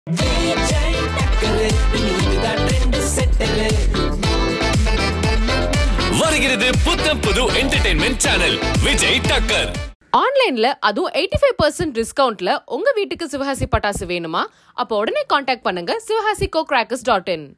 வருகிறது புத்தம் புது என்டர்டைன்மெண்ட் சேனல் விஜய் டக்கர் ஆன்லைன்ல அதுவும் எயிட்டி ஃபைவ் பர்சன்ட் டிஸ்கவுண்ட்ல உங்க வீட்டுக்கு சிவகாசி பட்டாசு வேணுமா அப்போ உடனே காண்டாக்ட் பண்ணுங்க Sivakasi go crackers dot in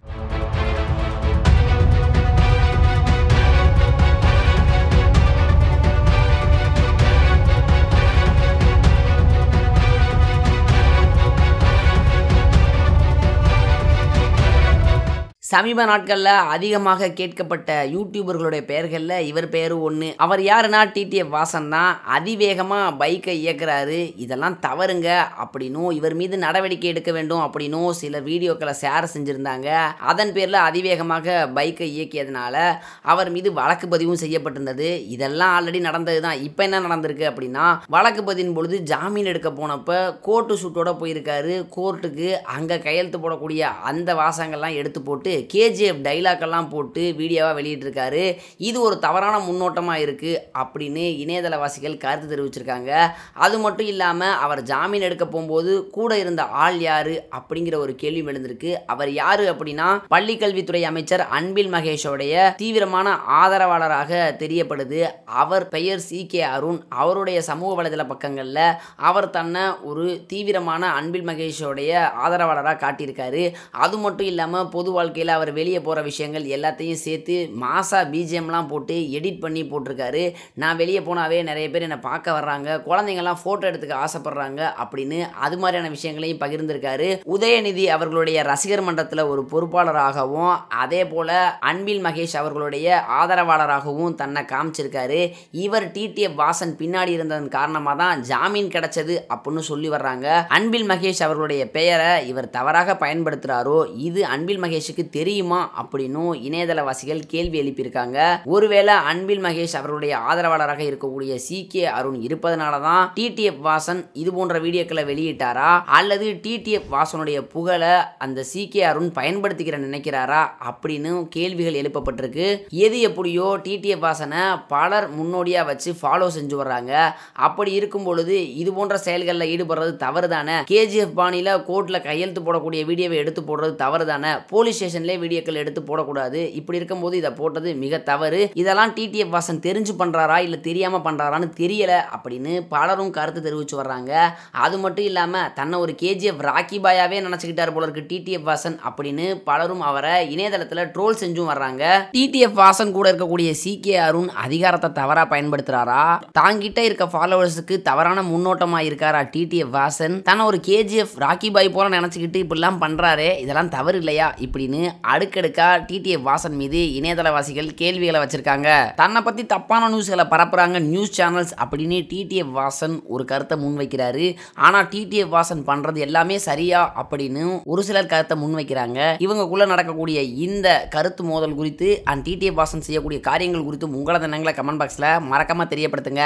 சமீப நாட்களில் அதிகமாக கேட்கப்பட்ட யூடியூபர்களுடைய பெயர்களில் இவர் பெயரும் ஒன்று அவர் யாருன்னா டிடிஎஃப் வாசன் தான் அதிவேகமாக பைக்கை இயக்குறாரு இதெல்லாம் தவறுங்க அப்படின்னும் இவர் மீது நடவடிக்கை எடுக்க வேண்டும் அப்படின்னும் சில வீடியோக்களை ஷேர் செஞ்சுருந்தாங்க அதன் பேரில் அதிவேகமாக பைக்கை இயக்கியதுனால அவர் மீது வழக்கு பதிவும் செய்யப்பட்டிருந்தது இதெல்லாம் ஆல்ரெடி நடந்தது தான் இப்போ என்ன நடந்திருக்கு அப்படின்னா வழக்கு பதிவின் பொழுது ஜாமீன் எடுக்க போனப்ப கோர்ட்டு ஷூட்டோட போயிருக்காரு கோர்ட்டுக்கு அங்கே கையெழுத்து போடக்கூடிய அந்த வாசகங்கள்லாம் எடுத்து போட்டு கேஜிஎஃப் டைலாக்கெல்லாம் போட்டு வீடியோவாக வெளியிட்டிருக்காரு இது ஒரு தவறான முன்னோட்டமாக இருக்குது அப்படின்னு இணையதளவாசிகள் கருத்து தெரிவிச்சிருக்காங்க அது மட்டும் இல்லாமல் அவர் ஜாமீன் எடுக்க போகும்போது கூட இருந்த ஆள் யாரு அப்படிங்கிற ஒரு கேள்வி எழுந்திருக்கு அவர் யாரு அப்படின்னா பள்ளிக்கல்வித்துறை அமைச்சர் அன்பில் மகேஷோடைய தீவிரமான ஆதரவாளராக தெரியப்படுது அவர் பெயர் சி கே அருண் அவருடைய சமூக வலைதள பக்கங்களில் அவர் தன்னை ஒரு தீவிரமான அன்பில் மகேஷோடைய ஆதரவாளராக காட்டியிருக்காரு அது மட்டும் இல்லாமல் பொது வாழ்க்கையில் அவர் வெளியே போகிற விஷயங்கள் எல்லாத்தையும் சேர்த்து மாசா பிஜிஎம்லாம் போட்டு எடிட் பண்ணி போட்டிருக்காரு நான் வெளியே போனாவே நிறைய பேர் என்னை பார்க்க வர்றாங்க குழந்தைங்கள்லாம் ஃபோட்டோ எடுத்துக்க ஆசைப்படுறாங்க அப்படின்னு அது மாதிரியான விஷயங்களையும் பகிர்ந்திருக்காரு உதயநிதி அவர்களுடைய ரசிகர் மன்றத்தில் ஒரு பொறுப்பாளராகவும் அதே போல் அன்பில் மகேஷ் அவர்களுடைய ஆதரவாளராகவும் தன்னை காமிச்சிருக்காரு இவர் டிடிஎஃப் வாசன் பின்னாடி இருந்ததன் காரணமாக தான் ஜாமீன் கிடைச்சது அப்படின்னு சொல்லி வர்றாங்க அன்பில் மகேஷ் அவர்களுடைய பெயரை இவர் தவறாக பயன்படுத்துகிறாரோ இது அன்பில் மகேஷுக்கு தெரியுமா அப்படின்னும் இணையதளவாசிகள் கேள்வி எழுப்பியிருக்காங்க ஒருவேளை அன்பில் மகேஷ் அவர்களுடைய ஆதரவாளராக இருக்கக்கூடிய சி கே அருண் இருப்பதனால தான் டிடிஎஃப் வாசன் இது போன்ற வீடியோக்களை வெளியிட்டாரா அல்லது டிடிஎஃப் வாசனுடைய புகழை அந்த சி கே அருண் பயன்படுத்திக்கிற நினைக்கிறாரா அப்படின்னு கேள்விகள் எழுப்பப்பட்டிருக்கு எது எப்படியோ டிடிஎஃப் வாசனை பலர் முன்னோடியாக வச்சு ஃபாலோ செஞ்சு வர்றாங்க அப்படி இருக்கும் பொழுது இது போன்ற செயல்களில் ஈடுபடுறது தவறு தானே கேஜிஎஃப் பாணியில் கோர்ட்டில் கையெழுத்து போடக்கூடிய வீடியோவை எடுத்து போடுறது தவறு தானே போலீஸ் ஸ்டேஷன்லேயே வீடியோக்கள் எடுத்து போடக்கூடாது இப்படி இருக்கும்போது இதை போட்டது மிக தவறு இதெல்லாம் டிடிஎஃப் வாசன் தெரிஞ்சு பண்ணுறாரா இல்லை தெரியாமல் பண்ணுறாரான்னு தெரியல அப்படின்னு பலரும் கருத்து தெரிவித்து வர்றாங்க அது மட்டும் இல்லாமல் தன்னை ஒரு கேஜிஎஃப் ராக்கி பாயாவே நினச்சிக்கிட்டார் போல இருக்கு டிடிஎஃப் வாசன் அப்படின்னு பலரும் அவரை இணையதளத்தில் ட்ரோல் செஞ்சும் வர்றாங்க டிடிஎஃப் வாசன் கூட இருக்கக்கூடிய சி கே அருண் அதிகாரத்தை தவறாக பயன்படுத்துகிறாரா தாங்கிட்ட இருக்க ஃபாலோவர்ஸுக்கு தவறான முன்னோட்டமாக இருக்காரா டிடிஎஃப் வாசன் தன்னை ஒரு கேஜிஎஃப் ராக்கி பாய் போல நினச்சிக்கிட்டு இப்படிலாம் பண்ணுறாரு இதெல்லாம் தவறு இல்லையா இப்படின்னு அடுக்கடுக்கா டிடிஎஃப் வாசன் மீது இணையதளவாசிகள் கேள்விகளை வச்சிருக்காங்க தன்னை பற்றி தப்பான நியூஸ்களை பரப்புறாங்க நியூஸ் சேனல்ஸ் அப்படின்னு டிடிஎஃப் வாசன் ஒரு கருத்தை முன்வைக்கிறாரு ஆனால் டிடிஎஃப் வாசன் பண்ணுறது எல்லாமே சரியா அப்படின்னு ஒரு சிலர் கருத்தை முன்வைக்கிறாங்க இவங்களுக்குள்ள நடக்கக்கூடிய இந்த கருத்து மோதல் குறித்து அண்ட் டிடிஎஃப் வாசன் செய்யக்கூடிய காரியங்கள் குறித்து உங்களது எண்ணங்களை கமெண்ட் பாக்ஸில் மறக்காம தெரியப்படுத்துங்க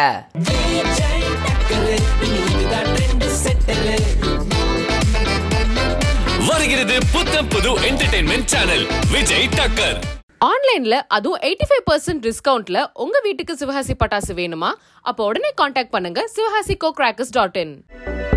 வருகிறது புத்தம் புது என்டர்டைன்மெண்ட் சேனல் விஜய் டக்கர் ஆன்லைன்ல அதுவும் எயிட்டி ஃபைவ் பர்சன்ட் டிஸ்கவுண்ட்ல உங்க வீட்டுக்கு சிவகாசி பட்டாசு வேணுமா அப்போ உடனே காண்டாக்ட் பண்ணுங்க சிவகாசி கோ கிராக்கர்ஸ் டாட் இன்